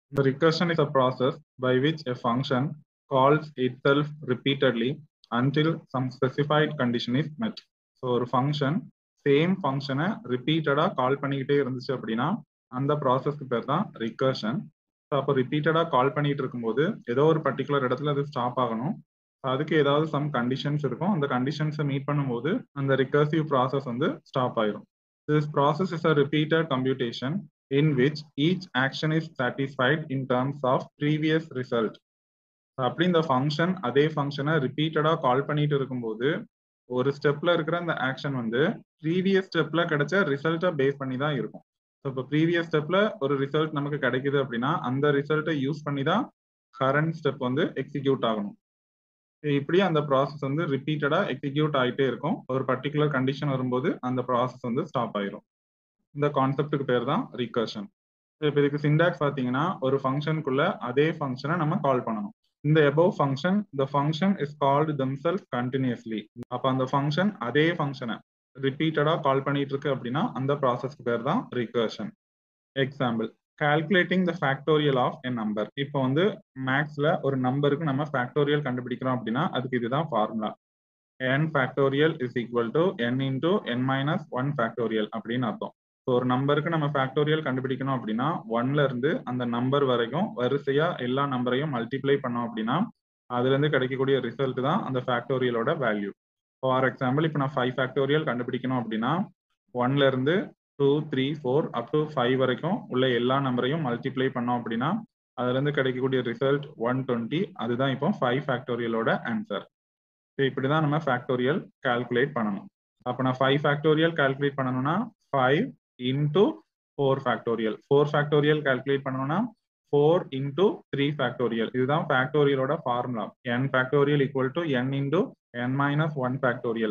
The recursion is a process by which a function calls itself repeatedly until some specified condition is met. So ஒரு function same ஃபங்க்ஷனை ரிப்பீட்டடாக கால் பண்ணிக்கிட்டே இருந்துச்சு அப்படின்னா அந்த ப்ராசஸ்க்கு பேர் தான் ரிகர்ஷன் ஸோ அப்போ ரிப்பீட்டடாக கால் பண்ணிட்டு இருக்கும்போது ஏதோ ஒரு பர்டிகுலர் இடத்துல அது ஸ்டாப் ஆகணும் அதுக்கு ஏதாவது சம் கண்டிஷன்ஸ் இருக்கும் அந்த கண்டிஷன்ஸை மீட் பண்ணும்போது அந்த ரிகர்சிவ் ப்ராசஸ் வந்து ஸ்டாப் ஆயிரும் this process is a repeated computation in which each action is satisfied in terms of previous result அப்படி இந்த ஃபங்க்ஷன் அதே ஃபங்க்ஷனை ரிப்பீட்டடாக கால் பண்ணிட்டு இருக்கும்போது ஒரு ஸ்டெப்ல இருக்கிற அந்த ஆக்ஷன் வந்து ப்ரீவியஸ் ஸ்டெப்ல கிடைச்ச ரிசல்ட்டை பேஸ் பண்ணி தான் இருக்கும் ஸோ இப்போ ப்ரீவியஸ் ஸ்டெப்ல ஒரு ரிசல்ட் நமக்கு கிடைக்குது அப்படின்னா அந்த ரிசல்ட்டை யூஸ் பண்ணி தான் கரண்ட் ஸ்டெப் வந்து எக்ஸிக்யூட் ஆகணும் இப்படி அந்த ப்ராசஸ் வந்து ரிப்பீட்டடா எக்ஸிக்யூட் ஆகிட்டே இருக்கும் ஒரு பர்டிகுலர் கண்டிஷன் வரும்போது அந்த ப்ராசஸ் வந்து ஸ்டாப் ஆயிரும் இந்த கான்செப்டுக்கு பேர் தான் ரிகர்ஷன் இப்போ இதுக்கு சிண்டாக்ஸ் பார்த்தீங்கன்னா ஒரு ஃபங்க்ஷனுக்குள்ள அதே ஃபங்க்ஷனை நம்ம கால் பண்ணணும் இந்த above function the function is called themself continuously அப்போ அந்த ஃபங்க்ஷன் அதே ஃபங்க்ஷனை ரிப்பீட்டடா கால் பண்ணிட்டு இருக்கு அப்படின்னா அந்த ப்ராசஸ்க்கு பேர் தான் recursion example calculating the factorial of a number இப்போ வந்து மேக்ஸ்ல ஒரு நம்பருக்கு நம்ம ஃபேக்டோரியல் கண்டுபிடிக்கிறோம் அப்படின்னா அதுக்கு இதுதான் formula n factorial is equal to n into n minus one factorial அப்படின்னு அர்த்தம் ஸோ ஒரு நம்பருக்கு நம்ம ஃபேக்டோரியல் கண்டுபிடிக்கணும் அப்படின்னா ஒன்ல இருந்து அந்த நம்பர் வரைக்கும் வரிசையா எல்லா நம்பரையும் மல்டிப்ளை பண்ணோம் அப்படின்னா அதுல இருந்து கிடைக்கக்கூடிய ரிசல்ட் தான் அந்த ஃபேக்டோரியலோட வேல்யூ ஃபார் எக்ஸாம்பிள் இப்போ நான் ஃபைவ் ஃபேக்டோரியல் கண்டுபிடிக்கணும் அப்படின்னா ஒன்ல இருந்து two three four up to five வரைக்கும் உள்ள எல்லா நம்பரையும் மல்டிப்ளை பண்ணோம் அப்படின்னா அதுல இருந்து கிடைக்கக்கூடிய ரிசல்ட் ஒன் டுவெண்ட்டி அதுதான் இப்போ ஃபைவ் ஃபேக்டோரியலோட ஆன்சர் ஸோ இப்படிதான் நம்ம ஃபேக்டோரியல் கால்குலேட் பண்ணணும் அப்போ நான் ஃபைவ் ஃபேக்டோரியல் கால்குலேட் பண்ணணும்னா five into four factorial four factorial calculate பண்ணணும்னா ஃபோர் இன்டூ த்ரீ ஃபேக்டோரியல் இதுதான் ஃபேக்டோரியலோட formula n factorial equal to n into n minus one factorial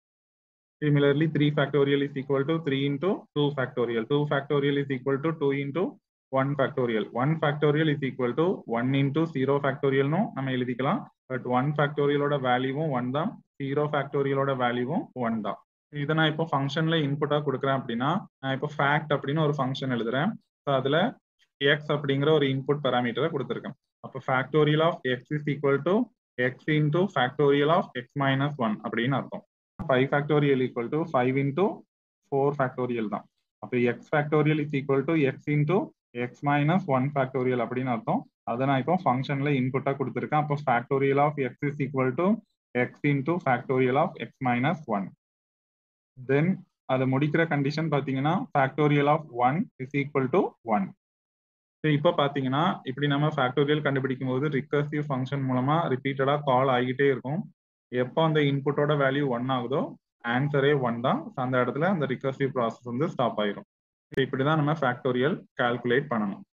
Similarly, 3 factorial is equal to 3 into 2 factorial. 2 factorial is equal to 2 into 1 factorial. 1 factorial is equal to 1 into 0 factorial no நம்ம எழுதிக்கலாம் but 1 ஃபேக்டோரியலோட வேல்யூவும் 1 தான் 0 ஃபேக்டோரியலோட வேல்யூவும் 1 தான் இதை நான் இப்போ ஃபங்க்ஷன்ல இன்புட்டா கொடுக்குறேன் அப்படின்னா நான் இப்போ ஃபேக்ட் அப்படின்னு ஒரு ஃபங்க்ஷன் எழுதுறேன் ஸோ அதுல எக்ஸ் அப்படிங்கிற ஒரு இன்புட் பேராமீட்டரை கொடுத்துருக்கேன் அப்போ factorial of x is equal to x into factorial of x minus one அப்படின்னு அர்த்தம் five factorial equal to five into four factorial தான் அப்போ x factorial is equal to x into x minus one factorial அப்படின்னு அர்த்தம் அதை நான் இப்போ ஃபங்க்ஷன்ல இன்புட்டா கொடுத்துருக்கேன் அப்போ factorial of x is equal to x into factorial of x minus one then அதை முடிக்கிற கண்டிஷன் பார்த்தீங்கன்னா factorial of one is equal to one so இப்போ பார்த்தீங்கன்னா இப்படி நம்ம ஃபேக்டோரியல் கண்டுபிடிக்கும் போது ரிகர்சிவ் ஃபங்க்ஷன் மூலமா ரிப்பீட்டடாக கால் ஆகிட்டே இருக்கும் எப்போ அந்த இன்புட்டோட வேல்யூ ஒன் ஆகுதோ ஆன்சரே ஒன் தான் அந்த இடத்துல அந்த ரிகர்சிவ் ப்ராசஸ் வந்து ஸ்டாப் ஆயிரும் இப்படிதான் நம்ம ஃபேக்டோரியல் கால்குலேட் பண்ணணும்